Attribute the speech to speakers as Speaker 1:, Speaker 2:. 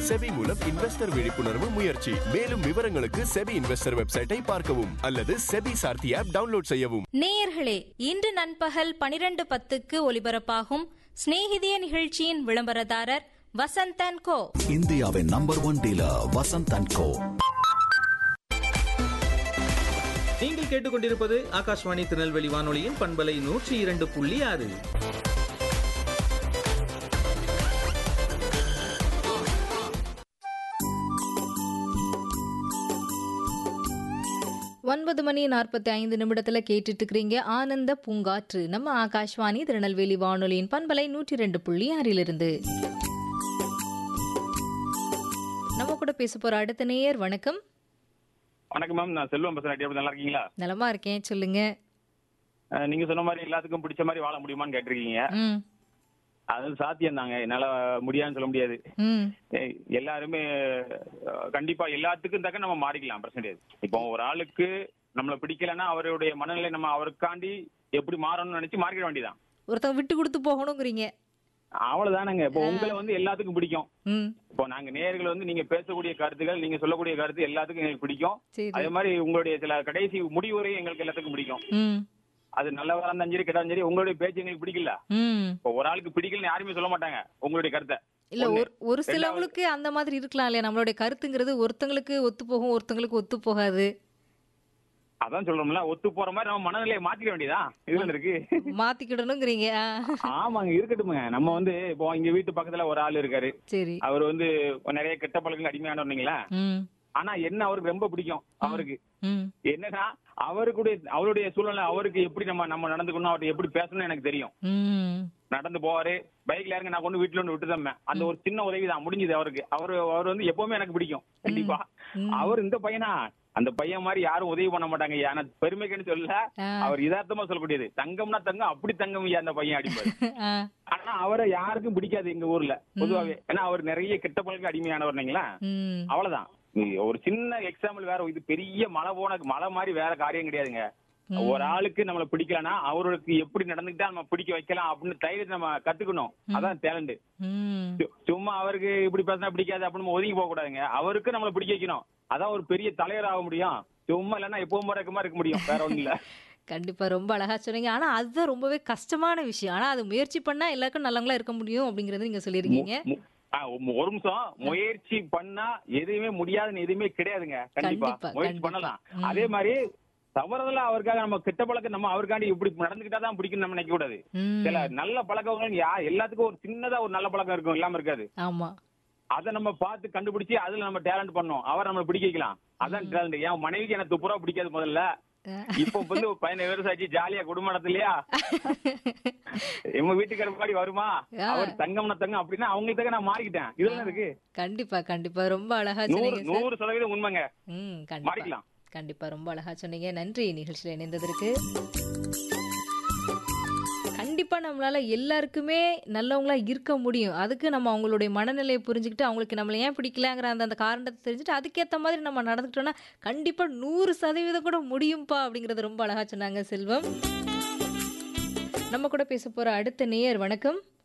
Speaker 1: SEBI மூலம் investor விழிப்புணர்வு முயற்சி மேலும் விவரங்களுக்கு செபி இன்வெஸ்டர் வெப்சைட்டை பார்க்கவும் அல்லது செபி சார்த்தி ஆப் டவுன்லோட் செய்யவும்
Speaker 2: நேயர்களே இன்று நண்பகல் பனிரெண்டு பத்துக்கு ஒலிபரப்பாகும் சிநேகிதிய நிகழ்ச்சியின் விளம்பரதாரர் வசந்தன் கோ
Speaker 3: இந்தியாவின் number one dealer Vasanth and Co
Speaker 4: நீங்கள் கேட்டுக்கொண்டிருப்பது ஆகாஷ்வாணி திருநெல்வேலி வானொலியின் பண்பலை நூற்றி இரண்டு புள்ளி ஆறு
Speaker 5: ஒன்பது மணி நாற்பத்தி ஐந்து நிமிடத்தில் கேட்டுட்டு இருக்கிறீங்க ஆனந்த பூங்காற்று நம்ம ஆகாஷ்வாணி திருநெல்வேலி வானொலியின் பண்பலை நூற்றி ரெண்டு புள்ளி ஆறிலிருந்து நம்ம கூட பேச போற அடுத்த நேயர் வணக்கம்
Speaker 6: வணக்கம் மேம் நான் செல்வம் பேசுறேன் எப்படி நல்லா இருக்கீங்களா
Speaker 5: நலமா இருக்கேன் சொல்லுங்க
Speaker 6: அஹ் நீங்க சொன்ன மாதிரி எல்லாத்துக்கும் பிடிச்ச மாதிரி வாழ முடியுமான்னு கேட்டிருக்கீங்க
Speaker 5: ம்
Speaker 6: அது சாத்தியம் தாங்க என்னால முடியாதுன்னு சொல்ல முடியாது
Speaker 5: ம்
Speaker 6: ஏய், எல்லாருமே அஹ், கண்டிப்பா எல்லாத்துக்கும் தக்க நம்ம மாறிக்கலாம் பிரச்சனை கிடையாது இப்போ ஒரு ஆளுக்கு நம்மள பிடிக்கலன்னா அவருடைய மனநிலை நம்ம அவருக்காண்டி எப்படி மாறணும்னு நினைச்சு மாறிக்க வேண்டியதான்
Speaker 5: ஒருத்தவங்க விட்டு கொடுத்து போகணுங்கிறீங்க
Speaker 6: அவ்வளவுதானங்க இப்போ உங்களை வந்து எல்லாத்துக்கும் பிடிக்கும்
Speaker 5: ம்
Speaker 6: இப்போ நாங்க நேயர்கள் வந்து நீங்க பேசக்கூடிய கருத்துக்கள் நீங்க சொல்லக்கூடிய கருத்து எல்லாத்துக்கும் எங்களுக்கு பிடிக்கும்
Speaker 5: சரி
Speaker 6: அதே மாதிரி உங்களுடைய சில கடைசி முடிவுரையும் எங்களுக்கு எல்லாத்துக்கும் பிடிக்கும்
Speaker 5: ம்
Speaker 6: அது நல்லவரா இருந்தாலும் சரி கெட்டா சரி உங்களுடைய பேச்சு எங்களுக்கு பிடிக்கல
Speaker 5: ம்
Speaker 6: இப்போ ஒரு ஆளுக்கு பிடிக்கலன்னு யாருமே சொல்ல மாட்டாங்க உங்களுடைய கருத்தை
Speaker 5: இல்ல
Speaker 6: ஒண்ணு.
Speaker 5: ஒரு ஒரு சிலவங்களுக்கு அந்த மாதிரி இருக்கலாம் இல்லையா நம்மளுடைய கருத்துங்கிறது ஒருத்தங்களுக்கு ஒத்து போகும் ஒருத்தங்களுக்கு ஒத்து போகாது
Speaker 6: அதான் சொல்றோம்ல ஒத்து போற மாதிரி நம்ம மனநிலையை மாத்திக்க வேண்டியதா இதுல இருக்கு
Speaker 5: மாத்திக்கிடணுங்கிறீங்க ஆ.
Speaker 6: ஆமாங்க இருக்கட்டுமுங்க நம்ம வந்து இப்போ இங்க வீட்டு பக்கத்துல ஒரு ஆள் இருக்காரு
Speaker 5: சரி
Speaker 6: அவர் வந்து நிறைய கெட்ட பழக்கங்கள் அடிமையானவங்களா
Speaker 5: ம்
Speaker 6: ஆனா என்ன அவருக்கு ரொம்ப பிடிக்கும் அவருக்கு
Speaker 5: ம்
Speaker 6: என்னன்னா அவருக்குடைய அவருடைய சூழ்நிலை அவருக்கு எப்படி நம்ம நம்ம நடந்துக்கணும் அவர்கிட்ட எப்படி பேசணும்னு எனக்கு தெரியும்
Speaker 5: ம்
Speaker 6: நடந்து போவாரு பைக்ல இறங்க நான் கொண்டு வீட்டுல ஒன்று விட்டு அந்த ஒரு சின்ன உதவி தான் முடிஞ்சது அவருக்கு அவரு அவர் வந்து எப்பவுமே எனக்கு பிடிக்கும் கண்டிப்பா
Speaker 5: ம்.
Speaker 6: அவர் இந்த பையனா அந்த பையன் மாதிரி யாரும் உதவி பண்ண மாட்டாங்க ஐயா ஆனா பெருமைக்குன்னு சொல்ல
Speaker 5: ஆ.
Speaker 6: அவர் யதார்த்தமா சொல்லக்கூடியது தங்கம்னா தங்கம் அப்படி தங்கம் ஐயா அந்த பையன் அடிப்பாரு
Speaker 5: ஆ
Speaker 6: ஆனா அவரை யாருக்கும் பிடிக்காது எங்க ஊர்ல பொதுவாவே ஏன்னா அவர் நிறைய கெட்ட பழக்க அடிமையானவர் இல்லைங்களா
Speaker 5: ம்
Speaker 6: அவ்வளவுதான் நீ ஒரு சின்ன எக்ஸாம்பிள் வேற இது பெரிய மழை போன மழை மாதிரி வேற காரியம் கிடையாதுங்க ஒரு ஆளுக்கு நம்மள பிடிக்கலன்னா அவருக்கு எப்படி நடந்துக்கிட்டா நம்ம பிடிக்க வைக்கலாம் அப்படின்னு தைரியத்தை நம்ம கத்துக்கணும் அதான் டேலண்ட்
Speaker 5: ம்
Speaker 6: சும்மா அவருக்கு இப்படி பேசினா பிடிக்காது அப்படின்னு நம்ம ஒதுங்கி போக கூடாதுங்க அவருக்கு நம்மள பிடிக்க வைக்கணும் அதான் ஒரு பெரிய தலைவர் ஆக முடியும் சும்மா இல்லைன்னா எப்பவும் மாதிரி இருக்க முடியும் வேற ஒண்ணும் இல்ல
Speaker 5: கண்டிப்பா ரொம்ப அழகா சொன்னீங்க ஆனா அதுதான் ரொம்பவே கஷ்டமான விஷயம் ஆனா அது முயற்சி பண்ணா எல்லாருக்கும் நல்லவங்களா இருக்க முடியும் அப்படிங்கறத நீங்க சொல்லியிருக்கீங்க
Speaker 6: மு- ஆ, ஒரு ஒரு நிமிஷம் முயற்சி பண்ணா எதுவுமே முடியாதுன்னு எதுவுமே கிடையாதுங்க கண்டிப்பா
Speaker 5: கண்டிப்பா,
Speaker 6: முயற்சி
Speaker 5: கண்டிப்பா.
Speaker 6: பண்ணலாம்
Speaker 5: ம்.
Speaker 6: அதே மாதிரி தவறுதலா அவருக்காக நம்ம கெட்ட பழக்கம் நம்ம அவருக்காண்டி இப்படி நடந்துக்கிட்டா தான் பிடிக்கும் நம்ம நினைக்க கூடாது
Speaker 5: ம்
Speaker 6: சில நல்ல பழக்கங்கள் யா எல்லாத்துக்கும் ஒரு சின்னதா ஒரு நல்ல பழக்கம் இருக்கும் இல்லாம இருக்காது
Speaker 5: ஆமா
Speaker 6: அதை நம்ம பார்த்து கண்டுபிடிச்சு அதுல நம்ம டேலண்ட் பண்ணோம் அவர் நம்ம பிடிக்க வைக்கலாம் அதான் டேலண்ட் என் மனைவிக்கு எனக்கு துப்புரா பிடிக்காது முதல்ல இப்போ வந்து ஒரு பதினேழு வருஷம் ஆச்சு ஜாலியா குடும்பம் நடத்தலையா எங்க வீட்டுக்கார மாதிரி வருமா
Speaker 5: ஆ.
Speaker 6: அவர் தங்கம்னா தங்கம் அப்படின்னா அவங்களுக்கு தக்க நான் மாறிக்கிட்டேன் இதுல இருக்கு
Speaker 5: கண்டிப்பா கண்டிப்பா ரொம்ப அழகா
Speaker 6: நூறு
Speaker 5: சொன்னீங்க சார்
Speaker 6: நூறு சதவீதம் உண்மைங்க
Speaker 5: ம் கண்டிப்பா
Speaker 6: மாறிக்கலாம்
Speaker 5: கண்டிப்பா ரொம்ப அழகா சொன்னீங்க நன்றி நிகழ்ச்சியில இணைந்ததற்கு கண்டிப்பா நம்மளால எல்லாருக்குமே நல்லவங்களா இருக்க முடியும் அதுக்கு நம்ம அவங்களுடைய மனநிலையை புரிஞ்சுக்கிட்டு அவங்களுக்கு நம்மள ஏன் பிடிக்கலங்கிற அந்த அந்த காரணத்தை தெரிஞ்சுட்டு அதுக்கேற்ற மாதிரி நம்ம நடந்துக்கிட்டோம்னா கண்டிப்பா நூறு சதவீதம் கூட முடியும்பா அப்படிங்கறது ரொம்ப அழகா சொன்னாங்க செல்வம் நம்ம கூட பேச போற அடுத்த நேயர் வணக்கம்